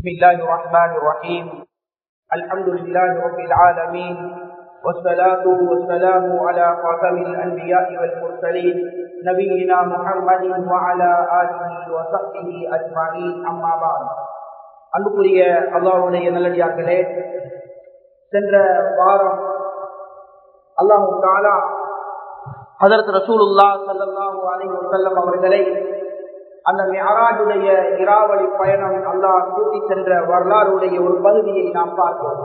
بسم الله الرحمن الرحيم الحمد لله رب العالمين والصلاة والسلام على خاتم الأنبياء والمرسلين نبينا محمد وعلى آله وصحبه أجمعين أما بعد அன்புக்குரிய அல்லாஹுடைய நல்லடியார்களே சென்ற வாரம் அல்லாஹு தாலா ஹதரத் ரசூலுல்லா சல்லாஹூ அலி வசல்லம் அவர்களை அந்த மியராஜுடைய இராவளி பயணம் அல்லாஹ் கூட்டி சென்ற வரலாறுடைய ஒரு பகுதியை நாம் பார்த்தோம்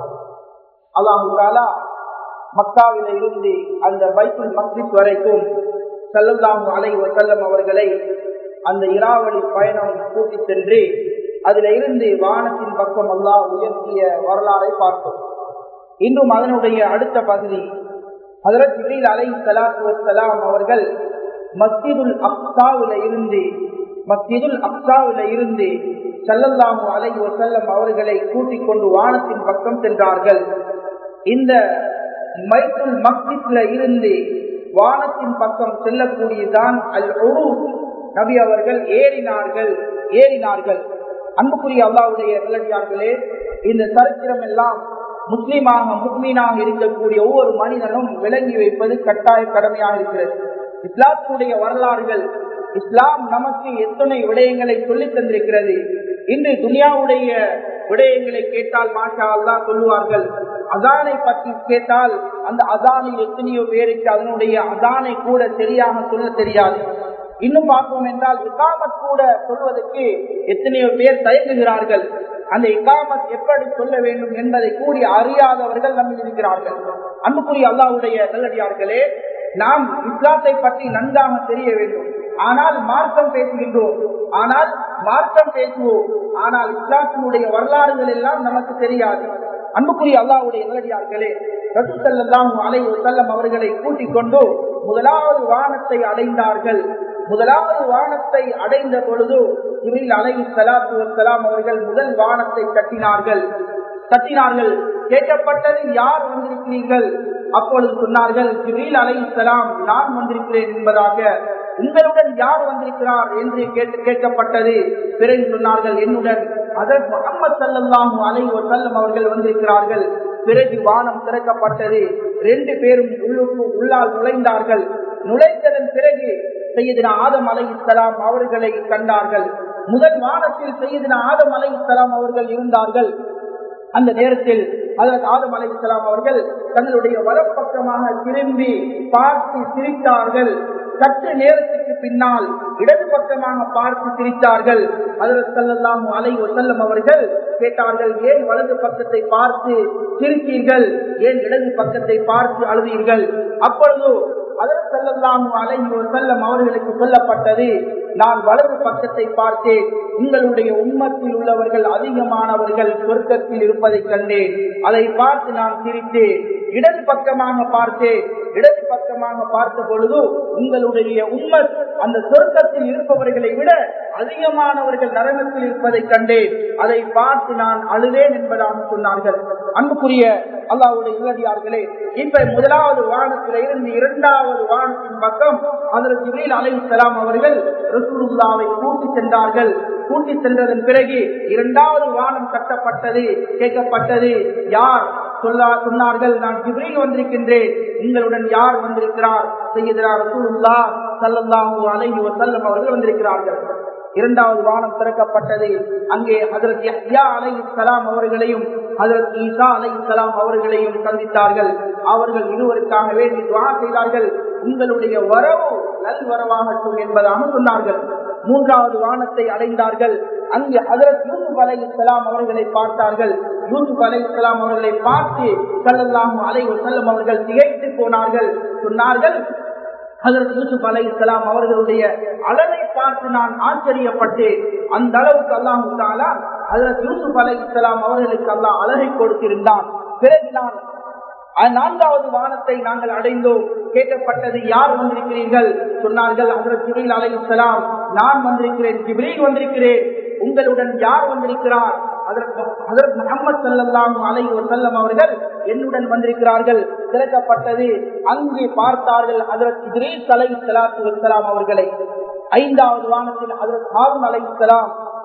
அல்லாஹு தாலா மக்காவில இருந்து அந்த பைத்துல் மஸ்ஜித் வரைக்கும் செல்லல்லாஹு அலை வசல்லம் அவர்களை அந்த இராவளி பயணம் கூட்டி சென்று அதுல இருந்து வானத்தின் பக்கம் அல்லாஹ் உயர்த்திய வரலாறை பார்த்தோம் இன்றும் அதனுடைய அடுத்த பகுதி ஹதரத் ஜிப்ரீல் அலை சலாத்து வசலாம் அவர்கள் மஸ்ஜிதுல் அக்சாவில இருந்து மஸ்ஜிதுல் அக்சாவில இருந்து சல்லல்லாஹு அலை வசல்லம் அவர்களை கூட்டிக் கொண்டு வானத்தின் பக்கம் சென்றார்கள் இந்த மைத்துல் மஸ்ஜித்ல இருந்து வானத்தின் பக்கம் செல்லக்கூடியதான் அல் நபி அவர்கள் ஏறினார்கள் ஏறினார்கள் அன்புக்குரிய அல்லாவுடைய நல்லடியார்களே இந்த சரித்திரம் எல்லாம் முஸ்லீமாக முக்மீனாக இருக்கக்கூடிய ஒவ்வொரு மனிதனும் விளங்கி வைப்பது கட்டாய கடமையாக இருக்கிறது இஸ்லாத்துடைய வரலாறுகள் இஸ்லாம் நமக்கு எத்தனை விடயங்களை சொல்லி தந்திருக்கிறது இன்று துனியாவுடைய விடயங்களை கேட்டால் மாஷா அல்லா சொல்லுவார்கள் அதானை பற்றி கேட்டால் அந்த அதானில் எத்தனையோ பேருக்கு அதனுடைய அதானை கூட சரியாக சொல்ல தெரியாது இன்னும் பார்ப்போம் என்றால் இக்காமத் கூட சொல்வதற்கு எத்தனையோ பேர் தயங்குகிறார்கள் அந்த இக்காமத் எப்படி சொல்ல வேண்டும் என்பதை கூடி அறியாதவர்கள் நம்மில் இருக்கிறார்கள் அன்புக்குரிய அல்லாவுடைய நல்லடியார்களே நாம் இஸ்லாத்தை பற்றி நன்றாக தெரிய வேண்டும் ஆனால் மார்க்கம் பேசுகின்றோம் ஆனால் மார்க்கம் பேசுவோம் ஆனால் இஸ்லாத்தினுடைய வரலாறுகள் எல்லாம் நமக்கு தெரியாது அன்புக்குரிய அல்லாவுடைய நல்லடியார்களே ரசூசல்லாம் அலை செல்லம் அவர்களை கூட்டிக் கொண்டு முதலாவது வானத்தை அடைந்தார்கள் முதலாவது வானத்தை அடைந்த பொழுது இவரில் அலை சலாத்து வலாம் அவர்கள் முதல் வானத்தை கட்டினார்கள் கட்டினார்கள் கேட்கப்பட்டது யார் வந்திருக்கிறீர்கள் அப்பொழுது சொன்னார்கள் ஜிப்ரீல் அலை சலாம் நான் வந்திருக்கிறேன் என்பதாக உங்களுடன் யார் வந்திருக்கிறார் என்று கேட்டு கேட்கப்பட்டது பிறகு சொன்னார்கள் என்னுடன் அதற்கு முகமது சல்லாஹூ அலை செல்லம் அவர்கள் வந்திருக்கிறார்கள் பிறகு வானம் திறக்கப்பட்டது ரெண்டு பேரும் உள்ளுக்கு உள்ளால் நுழைந்தார்கள் நுழைந்ததன் பிறகு செய்யதின ஆதம் அலை இஸ்லாம் அவர்களை கண்டார்கள் முதல் வானத்தில் செய்யதின ஆதம் அலை இஸ்லாம் அவர்கள் இருந்தார்கள் அந்த நேரத்தில் அதற்கு ஆதம் அலை இஸ்லாம் அவர்கள் தங்களுடைய வலப்பக்கமாக திரும்பி பார்த்து சிரித்தார்கள் சற்று நேரத்துக்கு பின்னால் இடது பக்கமாக பார்த்து சிரித்தார்கள் அதற்கு செல்லலாம் அலை செல்லம் அவர்கள் கேட்டார்கள் ஏன் வலது பக்கத்தை பார்த்து சிரித்தீர்கள் ஏன் இடது பக்கத்தை பார்த்து அழுதீர்கள் அப்பொழுது அதற்கு செல்லலாம் அலை செல்லம் அவர்களுக்கு சொல்லப்பட்டது நான் வலது பக்கத்தை பார்த்தேன் உங்களுடைய உண்மத்தில் உள்ளவர்கள் அதிகமானவர்கள் சொர்க்கத்தில் இருப்பதை கண்டேன் அதை பார்த்து நான் சிரித்தேன் இடது பக்கமாக பார்த்தேன் இடது பக்கமாக பார்த்த பொழுது உங்களுடைய உண்மத் அந்த சொர்க்கத்தில் இருப்பவர்களை விட அதிகமானவர்கள் நரகத்தில் இருப்பதை கண்டேன் அதை பார்த்து நான் அழுதேன் என்பதாக சொன்னார்கள் அன்புக்குரிய அல்லாவுடைய இளதியார்களே இப்ப முதலாவது வானத்தில இருந்து இரண்டாவது வானத்தின் பக்கம் அதில் ஜிபில் அலை சலாம் அவர்கள் ரசூலுல்லாவை கூட்டி சென்றார்கள் கூட்டி சென்றதன் பிறகு இரண்டாவது வானம் கட்டப்பட்டது கேட்கப்பட்டது யார் சொல்ல சொன்னார்கள் நான் ஜிப்ரீல் வந்திருக்கின்றேன் உங்களுடன் யார் வந்திருக்கிறார் செய்கிறார் ரசூலுல்லா சல்லல்லாஹு அலைஹி வஸல்லம் அவர்கள் வந்திருக்கிறார்கள் இரண்டாவது வானம் திறக்கப்பட்டது அங்கே ஹதரத் யஹ்யா அலை சலாம் அவர்களையும் ஹதரத் ஈசா அலை சலாம் அவர்களையும் சந்தித்தார்கள் அவர்கள் இருவருக்காக வேண்டி துவா செய்தார்கள் உங்களுடைய வரவு நல்வரவாகட்டும் என்பதாக சொன்னார்கள் மூன்றாவது வானத்தை அடைந்தார்கள் அங்கு ஹதரத் யூசுப் அலை இஸ்லாம் அவர்களை பார்த்தார்கள் யூசுப் அலை இஸ்லாம் அவர்களை பார்த்து செல்லலாம் அலை செல்லம் அவர்கள் திகைத்து போனார்கள் சொன்னார்கள் ஹதரத் யூசுப் அலை இஸ்லாம் அவர்களுடைய அழகை பார்த்து நான் ஆச்சரியப்பட்டு அந்த அளவுக்கு அல்லாஹு தாலா ஹதரத் யூசுப் அலை இஸ்லாம் அவர்களுக்கு அல்லாஹ் அழகை கொடுத்திருந்தான் பிறகு நான் நான்காவது வானத்தை நாங்கள் அடைந்தோம் கேட்கப்பட்டது யார் வந்திருக்கிறீர்கள் சொன்னார்கள் ஹசரத் ஜிபிரில் அலை இஸ்லாம் நான் வந்திருக்கிறேன் ஜிபிரில் வந்திருக்கிறேன் உங்களுடன் யார் வந்திருக்கிறார் ஹசரத் முகமது சல்லாஹூ அலை வசல்லம் அவர்கள் என்னுடன் வந்திருக்கிறார்கள் திறக்கப்பட்டது அங்கே பார்த்தார்கள் ஹசரத் இத்ரீஸ் அலை சலாத்து வசலாம் அவர்களை ஐந்தாவது வானத்தில் ஹசரத் ஹாரூன் அலை சலாம்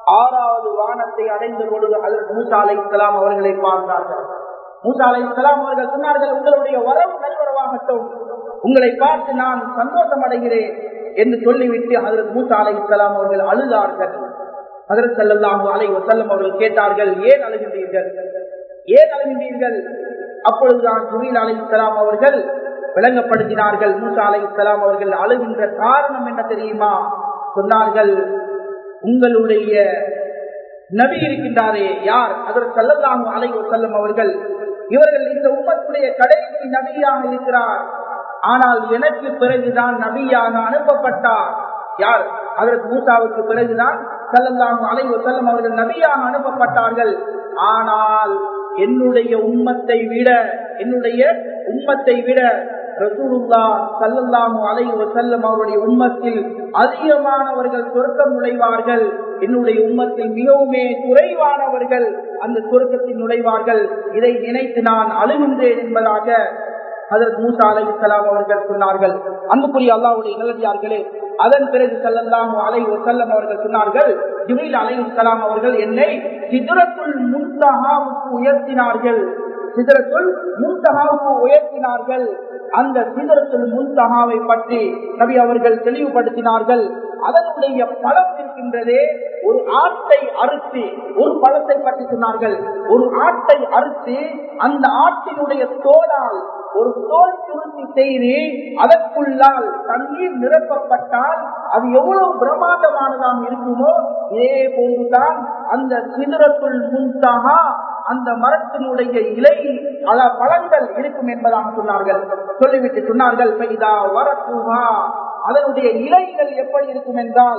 ஆறாவது வானத்தை அடைந்த பொழுது அதற்கு மூசா அலை இஸ்லாம் அவர்களை பார்த்தார்கள் மூசா அலை இஸ்லாம் அவர்கள் சொன்னார்கள் உங்களுடைய வரவு நல்வரவாகட்டும் உங்களை பார்த்து நான் சந்தோஷம் அடைகிறேன் என்று சொல்லிவிட்டு அதற்கு மூசா அலை இஸ்லாம் அவர்கள் அழுதார்கள் அதற்கு செல்லலாம் அலை வசல்லம் அவர்கள் கேட்டார்கள் ஏன் அழுகின்றீர்கள் ஏன் அழுகின்றீர்கள் அப்பொழுதுதான் ஜுபீல் அலை இஸ்லாம் அவர்கள் விளங்கப்படுத்தினார்கள் மூசா அலை இஸ்லாம் அவர்கள் அழுகின்ற காரணம் என்ன தெரியுமா சொன்னார்கள் உங்களுடைய நபி இருக்கின்றாரே யார் அதற்கு செல்லலாம் அலை செல்லும் அவர்கள் இவர்கள் இந்த உம்மத்துடைய கடைசி நபியாக இருக்கிறார் ஆனால் எனக்கு பிறகுதான் நபியாக அனுப்பப்பட்டார் யார் அதற்கு மூசாவுக்கு பிறகுதான் செல்லலாம் அலை செல்லும் அவர்கள் நபியாக அனுப்பப்பட்டார்கள் ஆனால் என்னுடைய உம்மத்தை விட என்னுடைய உம்மத்தை விட ரசூலுல்லா சல்லல்லாஹு அலைஹி வஸல்லம் அவருடைய உம்மத்தில் அதிகமானவர்கள் சொர்க்கம் நுழைவார்கள் என்னுடைய உம்மத்தில் மிகவுமே குறைவானவர்கள் அந்த சொர்க்கத்தில் நுழைவார்கள் இதை நினைத்து நான் அழுகின்றேன் என்பதாக அதற்கு மூசா அலை இஸ்லாம் அவர்கள் சொன்னார்கள் அன்புக்குரிய அல்லாவுடைய நிலவியார்களே அதன் பிறகு செல்லலாம் அலை செல்லம் அவர்கள் சொன்னார்கள் ஜிபில் அலை இஸ்லாம் அவர்கள் என்னை சிதுரத்துள் முன்தகாவுக்கு உயர்த்தினார்கள் சிதறத்துள் முன்தகாவுக்கு உயர்த்தினார்கள் அந்த சிதறத்துள் முன்தகாவை பற்றி நபி அவர்கள் தெளிவுபடுத்தினார்கள் அதனுடைய பழம் இருக்கின்றதே ஒரு ஆட்டை அறுத்து ஒரு பழத்தை பற்றி சொன்னார்கள் ஒரு ஆட்டை அறுத்து அந்த ஆட்டினுடைய தோலால் ஒரு தோல் சுருத்தி செய்து அதற்குள்ளால் தண்ணீர் நிரப்பப்பட்டால் அது எவ்வளவு பிரமாண்டமானதாக இருக்குமோ இதே போன்றுதான் அந்த சிதறத்துள் முன்தகா அந்த மரத்தினுடைய இலை பல பழங்கள் இருக்கும் என்பதாக சொன்னார்கள் சொல்லிவிட்டு சொன்னார்கள் வரப்புகா அதனுடைய இலைகள் எப்படி இருக்கும் என்றால்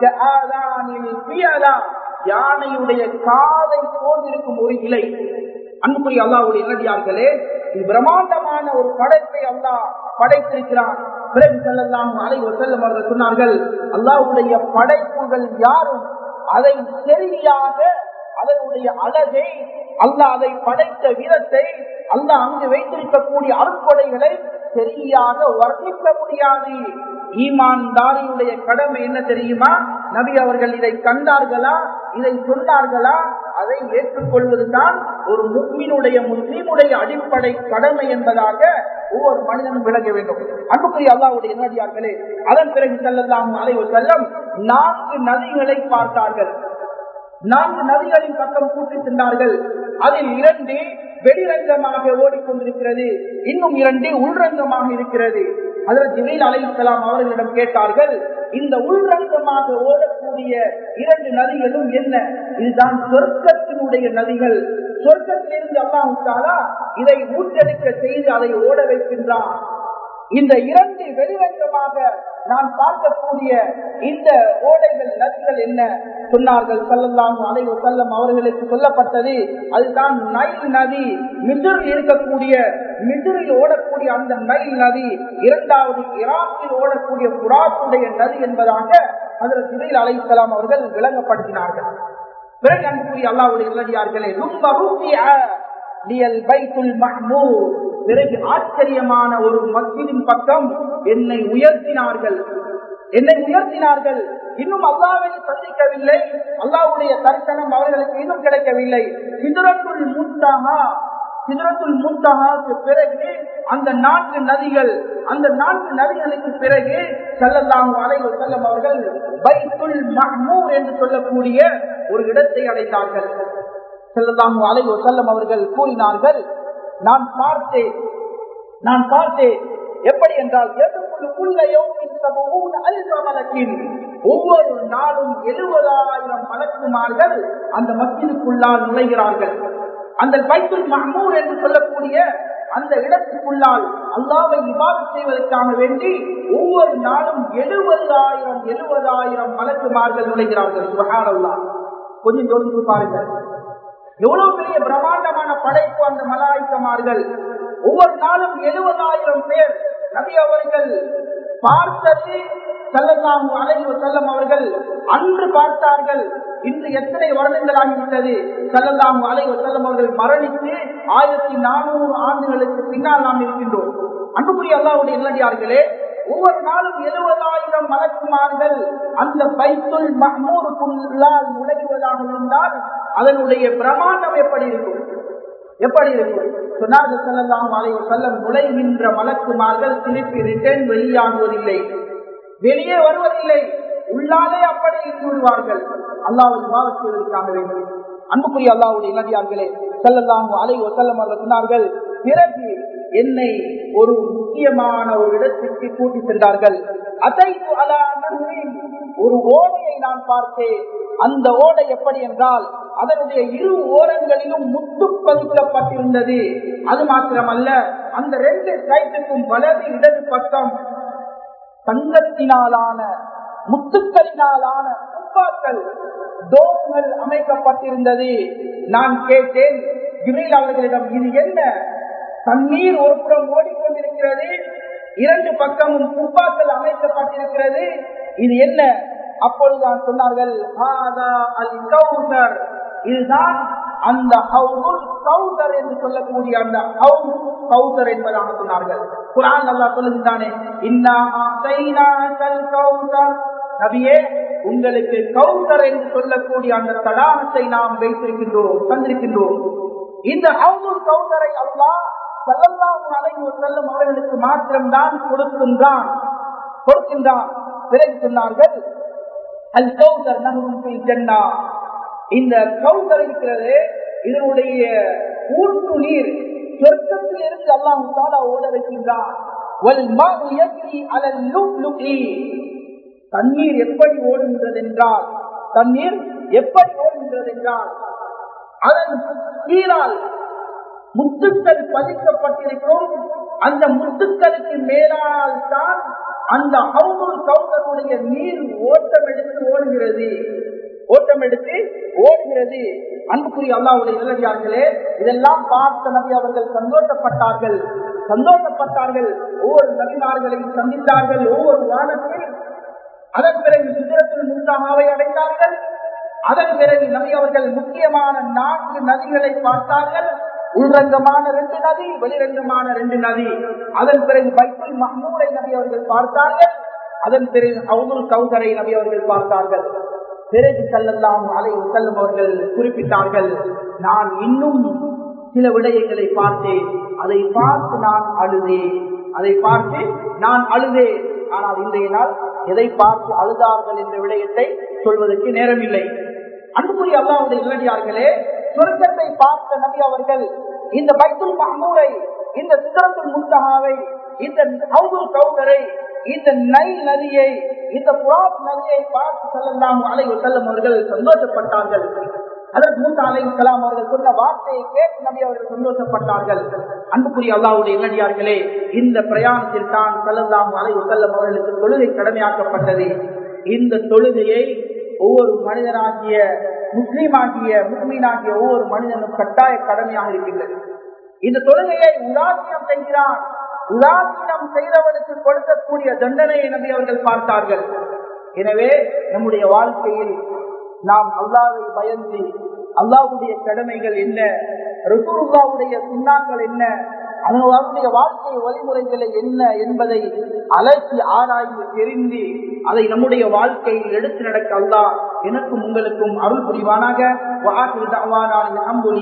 யானையுடைய காதை போன்றிருக்கும் ஒரு இலை அன்புக்குரிய அல்லாவுடைய இலடியார்களே இது பிரம்மாண்டமான ஒரு படைப்பை அல்லாஹ் படைத்திருக்கிறான் பிறகு செல்லலாம் அலை ஒரு செல்லும் அவர்கள் சொன்னார்கள் அல்லாவுடைய படைப்புகள் யாரும் அதை சரியாக அதனுடைய அழகை அல்லாஹ் அதை படைத்த விதத்தை அல்லாஹ் அங்கு வைத்திருக்கக்கூடிய அருட்கொடைகளை சரியாக வர்ணிக்க முடியாது ஈமான்தாரியுடைய கடமை என்ன தெரியுமா நபி அவர்கள் இதை கண்டார்களா இதை சொன்னார்களா அதை ஏற்றுக்கொள்வதுதான் ஒரு முஸ்லிமுடைய முஸ்லீமுடைய அடிப்படை கடமை என்பதாக ஒவ்வொரு மனிதனும் விளங்க வேண்டும் அன்புக்குரிய அல்லாவுடைய நடிகார்களே அதன் பிறகு செல்லலாம் அலைவு செல்லம் நான்கு நதிகளை பார்த்தார்கள் நான்கு நதிகளின் பக்கம் கூட்டி சென்றார்கள் அதில் இரண்டு வெளிரங்கமாக ஓடிக்கொண்டிருக்கிறது இன்னும் இரண்டு உள்ரங்கமாக இருக்கிறது அதில் ஜிவில் அலைக்கலாம் அவர்களிடம் கேட்டார்கள் இந்த உள்ரங்கமாக ஓடக்கூடிய இரண்டு நதிகளும் என்ன இதுதான் சொர்க்கத்தினுடைய நதிகள் சொர்க்கத்திலிருந்து அல்லாஹாலா இதை ஊற்றெடுக்க செய்து அதை ஓட வைக்கின்றான் இந்த இரண்டு வெளிரங்கமாக நான் பார்க்கக்கூடிய இந்த ஓடைகள் நதிகள் என்ன சொன்னார்கள் செல்லலாம் அலைவு செல்லம் அவர்களுக்கு சொல்லப்பட்டது அதுதான் நைல் நதி மிதிரில் இருக்கக்கூடிய மிதிரில் ஓடக்கூடிய அந்த நைல் நதி இரண்டாவது ஈராக்கில் ஓடக்கூடிய புறாத்துடைய நதி என்பதாக அதில் சிறையில் அலைக்கலாம் அவர்கள் விளங்கப்படுத்தினார்கள் பிறகு அன்புக்குரிய அல்லாவுடைய இளடியார்களே ரொம்ப ரூபிய பிறகு ஆச்சரியமான ஒரு மஸ்ஜிதின் பக்கம் என்னை உயர்த்தினார்கள் என்னை உயர்த்தினார்கள் இன்னும் அல்லாவை சந்திக்கவில்லை அல்லாவுடைய தரிசனம் அவர்களுக்கு இன்னும் கிடைக்கவில்லை சிதறத்துள் முத்தகா சிதறத்துள் முத்தகாக்கு பிறகு அந்த நான்கு நதிகள் அந்த நான்கு நதிகளுக்கு பிறகு செல்லலாம் அலைவு செல்லம் அவர்கள் பைத்துல் மஹ்மூர் என்று சொல்லக்கூடிய ஒரு இடத்தை அடைத்தார்கள் செல்லலாம் அலைவு செல்லம் அவர்கள் கூறினார்கள் நான் பார்த்தேன் நான் பார்த்தேன் எப்படி என்றால் ஒவ்வொரு நாளும் எழுபதாயிரம் மலக்குமார்கள் அந்த மஸ்ஜிதுக்குள்ளால் நுழைகிறார்கள் அந்த பைத்துல் மஹமூர் என்று சொல்லக்கூடிய அந்த இடத்துக்குள்ளால் அல்லாவை விவாத செய்வதற்காக வேண்டி ஒவ்வொரு நாளும் எழுபதாயிரம் எழுபதாயிரம் மலக்குமார்கள் நுழைகிறார்கள் சுகாரல்லா கொஞ்சம் யோசித்து பாருங்கள் எவ்வளவு பெரிய பிரம்மாண்டமான படைப்பு அந்த மலாய்க்கமார்கள் ஒவ்வொரு நாளும் எழுபதாயிரம் பேர் நபி அவர்கள் பார்த்தது செல்லலாம் அலைவு செல்லம் அவர்கள் அன்று பார்த்தார்கள் இன்று எத்தனை வருடங்கள் ஆகிவிட்டது செல்லலாம் அலைவு செல்லம் அவர்கள் மரணித்து ஆயிரத்தி நானூறு ஆண்டுகளுக்கு பின்னால் நாம் இருக்கின்றோம் அன்புக்குரிய அல்லாவுடைய இல்லடியார்களே ஒவ்வொரு நாளும் எழுபதாயிரம் மலக்குமார்கள் அந்த பைத்துல் மஹ்மூருக்குள்ளால் நுழைவதாக இருந்தால் அதனுடைய பிரமாண்டம் எப்படி இருக்கும் எப்படி இருக்கும் சொன்னார்கள் செல்லலாம் அலைவ செல்லம் நுழைகின்ற மலக்குமார்கள் திருப்பி ரிட்டர்ன் வெளியாகுவதில்லை வெளியே வருவதில்லை உள்ளாலே அப்படி இருந்து விடுவார்கள் அல்லாவை விவாதம் செய்வதற்காக வேண்டும் அன்புக்குரிய அல்லாவுடைய இளடியார்களே செல்லலாம் அலை செல்லம் அவர்கள் சொன்னார்கள் பிறகு என்னை ஒரு முக்கியமான ஒரு இடத்திற்கு கூட்டி சென்றார்கள் அதை ஒரு ஓடையை நான் பார்த்தேன் அந்த ஓடை எப்படி என்றால் அதனுடைய இரு ஓரங்களிலும் முத்து பதிக்கப்பட்டிருந்தது அது மாத்திரமல்ல அந்த ரெண்டு சைட்டுக்கும் வலது இடது பக்கம் தங்கத்தினாலான முத்துக்களினாலான துப்பாக்கள் டோம்கள் அமைக்கப்பட்டிருந்தது நான் கேட்டேன் ஜிபிரில் அவர்களிடம் இது என்ன தண்ணீர் ஒரு புறம் ஓடிக்கொண்டிருக்கிறது இரண்டு பக்கமும் துப்பாக்கள் அமைக்கப்பட்டிருக்கிறது இது என்ன அப்பொழுதுதான் சொன்னார்கள் இதுதான் அந்த கௌதர் என்று சொல்லக்கூடிய அந்த கௌதர் என்பதாக சொன்னார்கள் குரான் நல்லா சொல்லுகின்றானே நபியே உங்களுக்கு கௌதர் என்று சொல்லக்கூடிய அந்த தடாகத்தை நாம் வைத்திருக்கின்றோம் தந்திருக்கின்றோம் இந்த ஹவுல் கௌதரை அல்லா செல்லல்லாம் அலைவு செல்லும் அவர்களுக்கு மாத்திரம்தான் கொடுக்கின்றான் கொடுக்கின்றான் பிறகு சொன்னார்கள் அல் கௌதர் நகரும் ஜன்னா இந்த கௌதர் இருக்கிறது இதனுடைய ஊற்று நீர் சொர்க்கத்தில் இருந்து அல்லாம் தாலா ஓட வைக்கின்றான் தண்ணீர் எப்படி ஓடுகின்றது என்றால் தண்ணீர் எப்படி ஓடுகின்றது என்றால் அதன் கீழால் முத்துக்கள் பதிக்கப்பட்டிருக்கும் அந்த முத்துக்களுக்கு மேலால் தான் அந்த ஹவுமுல் கவுண்டருடைய நீர் ஓட்டம் எடுத்து ஓடுகிறது ஓட்டம் எடுத்து ஓடுகிறது அன்புக்குரிய அல்லாவுடைய நிலையார்களே இதெல்லாம் பார்த்த நபி அவர்கள் சந்தோஷப்பட்டார்கள் சந்தோஷப்பட்டார்கள் ஒவ்வொரு நபிமார்களையும் சந்தித்தார்கள் ஒவ்வொரு வானத்தில் அதன் பிறகு சிதறத்தில் முந்தாமாவை அடைந்தார்கள் அதன் பிறகு நபி அவர்கள் முக்கியமான நான்கு நதிகளை பார்த்தார்கள் உள்ரங்கமான ரெண்டு நதி வெளிரங்கமான ரெண்டு நதி அதன் பிறகு பைக்குல் மஹ்மூரை நபி அவர்கள் பார்த்தார்கள் அதன் பிறகு அவுதுல் கௌசரை நபி அவர்கள் பார்த்தார்கள் பிறகு செல்லலாம் அலை செல்லும் அவர்கள் குறிப்பிட்டார்கள் நான் இன்னும் சில விடயங்களை பார்த்தேன் அதை பார்த்து நான் அழுதேன் அதை பார்த்து நான் அழுதேன் ஆனால் இன்றைய நாள் எதை பார்த்து அழுதார்கள் என்ற விடயத்தை சொல்வதற்கு நேரமில்லை அன்புக்குரிய அல்லாவுடைய இளடியார்களே சொர்க்கத்தை பார்த்த நபி அவர்கள் இந்த பைத்துல் மஹமூரை இந்த சிதறத்துல் முந்தகாவை இந்த ஹவுதுல் கவுதரை இந்த நை நதியை இந்த புராத் நதியை பார்த்து செல்லலாம் அலை செல்லும் அவர்கள் சந்தோஷப்பட்டார்கள் அதற்கு மூத்த அலை கலாம் அவர்கள் சொன்ன வார்த்தையை கேட்டு நபி அவர்கள் சந்தோஷப்பட்டார்கள் அன்புக்குரிய அல்லாவுடைய இளடியார்களே இந்த பிரயாணத்தில் தான் செல்லலாம் அலை செல்லும் அவர்களுக்கு தொழுகை கடமையாக்கப்பட்டது இந்த தொழுகையை ஒவ்வொரு மனிதனாகிய முஸ்லீமாகிய முஸ்லீனாகிய ஒவ்வொரு மனிதனும் கட்டாய கடமையாக இருக்கின்றது இந்த தொழுகையை உதாசீனம் செய்கிறான் உதாசீனம் செய்தவனுக்கு கொடுக்கக்கூடிய தண்டனையை நம்பி அவர்கள் பார்த்தார்கள் எனவே நம்முடைய வாழ்க்கையில் நாம் அல்லாவை பயந்து அல்லாவுடைய கடமைகள் என்ன ரசூல்லாவுடைய சுண்ணாக்கள் என்ன அவருடைய வாழ்க்கை வழிமுறைகளை என்ன என்பதை அலசி ஆராய்ந்து தெரிந்து அதை நம்முடைய வாழ்க்கையில் எடுத்து நடக்க அல்லா எனக்கும் உங்களுக்கும் அருள் புரிவானாக